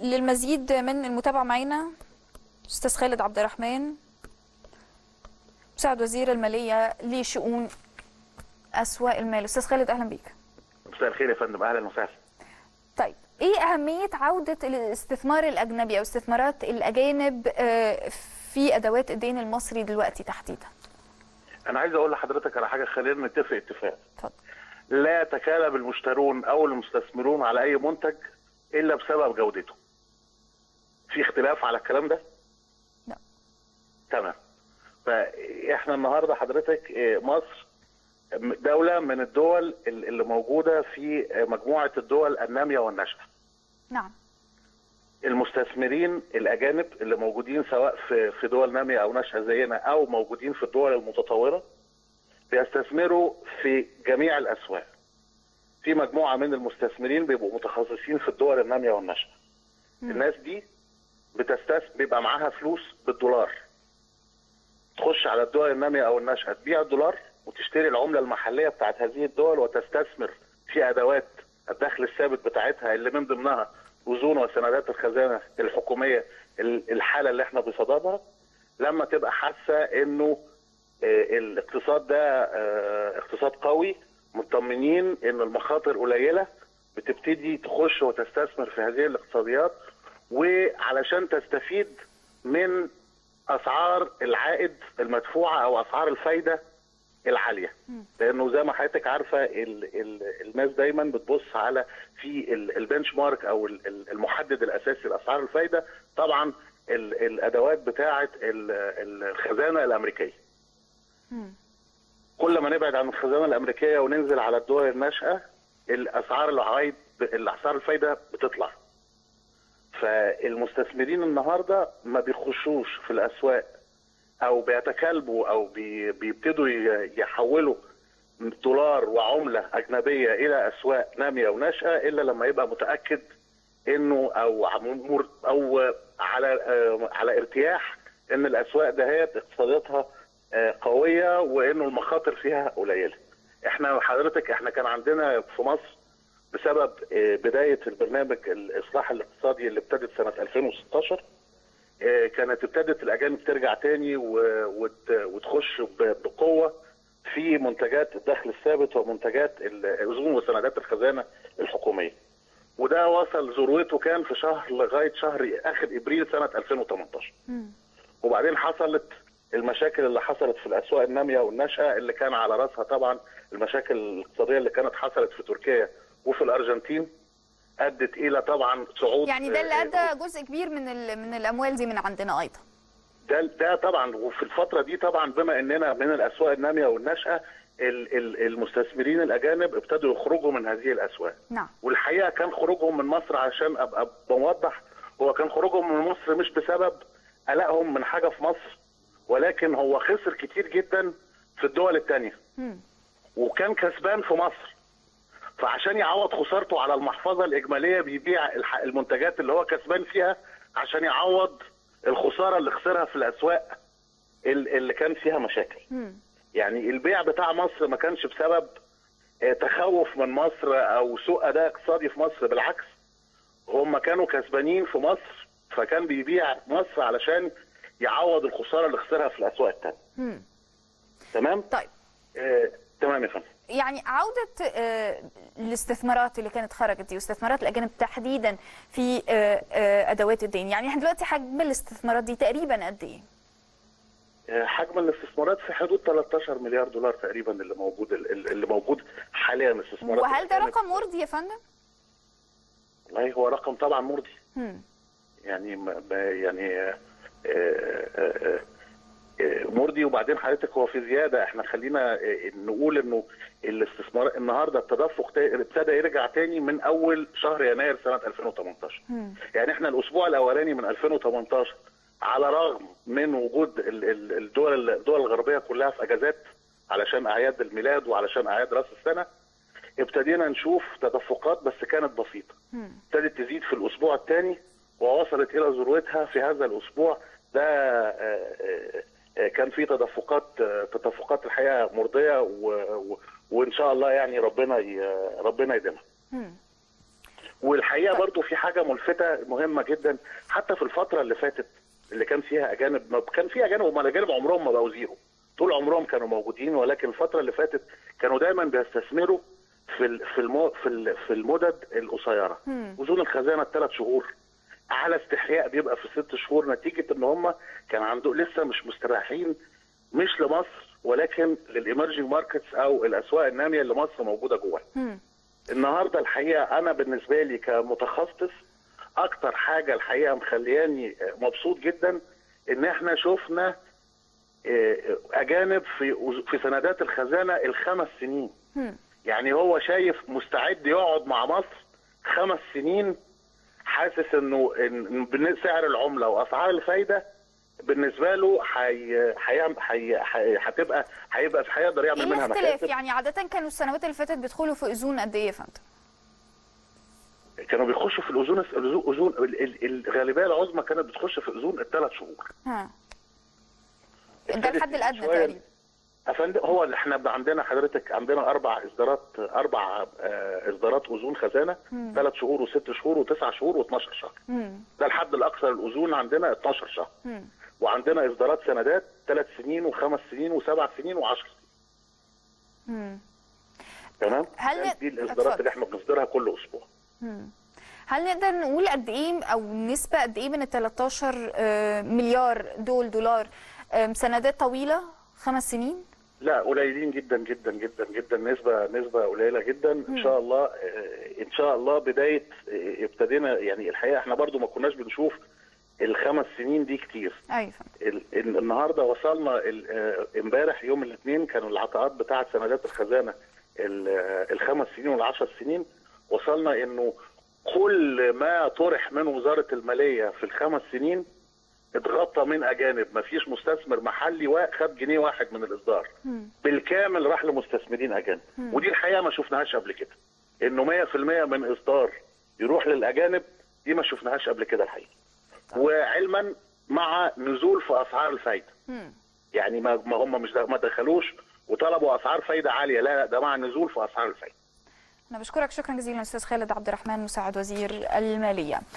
للمزيد من المتابعة معنا أستاذ خالد عبد الرحمن مساعد وزير المالية لشؤون أسواق المال أستاذ خالد أهلا بيك مساء الخير يا فندم اهلا وسهلا طيب ايه اهميه عوده الاستثمار الاجنبي او استثمارات الاجانب آه، في ادوات الدين المصري دلوقتي تحديدا انا عايز اقول لحضرتك على حاجه خلينا نتفق اتفاق اتفضل لا يتكالب المشترون او المستثمرون على اي منتج الا بسبب جودته في اختلاف على الكلام ده لا. تمام فاحنا النهارده حضرتك آه، مصر دولة من الدول اللي موجودة في مجموعة الدول النامية والناشئة. نعم المستثمرين الاجانب اللي موجودين سواء في في دول ناميه او ناشئه زينا او موجودين في الدول المتطوره بيستثمروا في جميع الاسواق. في مجموعه من المستثمرين بيبقوا متخصصين في الدول الناميه والناشئه. الناس دي بتستثمر بيبقى معاها فلوس بالدولار. تخش على الدول الناميه او الناشئه تبيع الدولار وتشتري العمله المحليه بتاعت هذه الدول وتستثمر في ادوات الدخل الثابت بتاعتها اللي من ضمنها اذون وسندات الخزانه الحكوميه ال- الحاله اللي احنا بصددها لما تبقى حاسه انه آه، الاقتصاد ده آه، اقتصاد قوي مطمنين ان المخاطر قليله بتبتدي تخش وتستثمر في هذه الاقتصاديات وعلشان تستفيد من اسعار العائد المدفوعه او اسعار الفايده العاليه لانه زي ما حضرتك عارفه ال ال الناس دايما بتبص على في ال- البنش مارك او ال- ال- المحدد الاساسي لاسعار الفايده طبعا ال الادوات بتاعه ال- ال- الخزانه الامريكيه كل ما نبعد عن الخزانه الامريكيه وننزل على الدول الناشئه الاسعار العوايد الاسعار الفايده بتطلع فالمستثمرين النهارده ما بيخشوش في الاسواق او بيتكلبوا او بي- بيبتدوا ي- يحولوا دولار وعمله اجنبيه الى اسواق ناميه وناشئه الا لما يبقى متاكد انه او عمور او على آه، على ارتياح ان الاسواق دهيت اقتصاداتها آه، قويه وانه المخاطر فيها قليله. احنا حضرتك احنا كان عندنا في مصر بسبب آه، بدايه البرنامج الاصلاح الاقتصادي اللي ابتدت سنه 2016 آه، كانت ابتدت الاجانب ترجع تاني و- وت- وتخش ب- بقوه في منتجات الدخل الثابت ومنتجات الاذون وسندات الخزانه الحكوميه. وده وصل ذروته كان في شهر لغايه شهر اخر ابريل سنه 2018. وبعدين حصلت المشاكل اللي حصلت في الاسواق الناميه والناشئه اللي كان على راسها طبعا المشاكل الاقتصاديه اللي كانت حصلت في تركيا وفي الارجنتين ادت الى طبعا صعود يعني ده اللي آه، ادى جزء كبير من ال- من الاموال دي من عندنا ايضا ده ده طبعا وفي الفتره دي طبعا بما اننا من الاسواق الناميه والناشئه ال- ال- المستثمرين الاجانب ابتدوا يخرجوا من هذه الاسواق نعم والحقيقه كان خروجهم من مصر عشان ابقى بوضح هو كان خروجهم من مصر مش بسبب قلقهم من حاجه في مصر ولكن هو خسر كتير جدا في الدول الثانيه وكان كسبان في مصر فعشان يعوض خسارته على المحفظه الاجماليه بيبيع الح- المنتجات اللي هو كسبان فيها عشان يعوض الخساره اللي خسرها في الاسواق ال- اللي كان فيها مشاكل. يعني البيع بتاع مصر ما كانش بسبب آه، تخوف من مصر او سوء اداء اقتصادي في مصر بالعكس هم كانوا كسبانين في مصر فكان بيبيع مصر علشان يعوض الخساره اللي خسرها في الاسواق الثانيه. تمام؟ طيب آه، تمام يا فندم. يعني عودة آه، الاستثمارات اللي كانت خرجت دي واستثمارات الأجانب تحديدا في آه، آه، أدوات الدين يعني احنا دلوقتي حجم الاستثمارات دي تقريبا قد إيه؟ آه، حجم الاستثمارات في حدود 13 مليار دولار تقريبا اللي موجود اللي موجود حاليا استثمارات وهل ده الأجانب. رقم مرضي يا فندم؟ والله هو رقم طبعا مرضي مم. يعني ما- ما- يعني آه، آه، آه، آه، مرضي وبعدين حضرتك هو في زياده احنا خلينا آه، نقول انه الاستثمار النهارده التدفق تا- ابتدى يرجع تاني من اول شهر يناير سنه 2018 يعني احنا الاسبوع الاولاني من 2018 على رغم من وجود ال- ال- الدول الدول الغربيه كلها في اجازات علشان اعياد الميلاد وعلشان اعياد راس السنه ابتدينا نشوف تدفقات بس كانت بسيطه ابتدت تزيد في الاسبوع الثاني ووصلت الى ذروتها في هذا الاسبوع ده آه، آه، آه، كان في تدفقات آه، تدفقات الحقيقه مرضيه و- و- وان شاء الله يعني ربنا ي- ربنا يديمها والحقيقه برضو في حاجه ملفته مهمه جدا حتى في الفتره اللي فاتت اللي كان فيها اجانب ما كان في اجانب هم الاجانب عمرهم ما بقوا زيرو طول عمرهم كانوا موجودين ولكن الفتره اللي فاتت كانوا دايما بيستثمروا في ال- في المو في ال- في المدد القصيره اذون الخزانه الثلاث شهور اعلى استحياء بيبقى في ست شهور نتيجه ان هم كان عندهم لسه مش مستريحين مش لمصر ولكن للإيمرجينج ماركتس او الاسواق الناميه اللي مصر موجوده جواها مم. النهارده الحقيقه انا بالنسبه لي كمتخصص اكتر حاجه الحقيقه مخلياني مبسوط جدا ان احنا شفنا آه، اجانب في في سندات الخزانه الخمس سنين مم. يعني هو شايف مستعد يقعد مع مصر خمس سنين حاسس انه إن بن- سعر العمله واسعار الفايده بالنسبه له حي... حي... حي... حي... هتبقى هيبقى هيقدر ايه يعمل منها الاختلاف مكاسب يعني عاده كانوا السنوات اللي فاتت بيدخلوا في اذون قد ايه يا فندم كانوا بيخشوا في الاذون الأذون- اذون ال- ال- الغالبيه العظمى كانت بتخش في اذون الثلاث شهور ها ده الحد الادنى شوية- تقريبا افندم هو اللي احنا بقى عندنا حضرتك عندنا اربع اصدارات اربع آه، اصدارات اذون خزانه ثلاث شهور وست شهور وتسع شهور و12 شهر مم. ده الحد الاقصى للاذون عندنا 12 شهر مم. وعندنا اصدارات سندات ثلاث سنين وخمس سنين وسبع سنين وعشر سنين مم. تمام هل يعني ن- دي الاصدارات اتفضل. اللي احنا بنصدرها كل اسبوع هل نقدر نقول قد ايه او نسبه قد ايه من ال 13 آه، مليار دول دولار آم، سندات طويله خمس سنين لا قليلين جدا جدا جدا جدا نسبة نسبة قليلة جدا ان شاء الله آه، ان شاء الله بداية آه، ابتدينا يعني الحقيقة احنا برضو ما كناش بنشوف الخمس سنين دي كتير ايوه فندم ال- ال- النهارده وصلنا ال- آه، امبارح يوم الاثنين كانوا العطاءات بتاعه سندات الخزانه ال- آه، الخمس سنين والعشر سنين وصلنا انه كل ما طرح من وزاره الماليه في الخمس سنين اتغطى من اجانب ما فيش مستثمر محلي وا- خد جنيه واحد من الاصدار بالكامل راح لمستثمرين اجانب ودي الحقيقه ما شفناهاش قبل كده انه 100% من اصدار يروح للاجانب دي ما شفناهاش قبل كده الحقيقه وعلما مع نزول في اسعار الفايده مم. يعني ما ما هم مش ما دخلوش وطلبوا اسعار فايده عاليه لا لا ده مع نزول في اسعار الفايده انا بشكرك شكرا جزيلا استاذ خالد عبد الرحمن مساعد وزير الماليه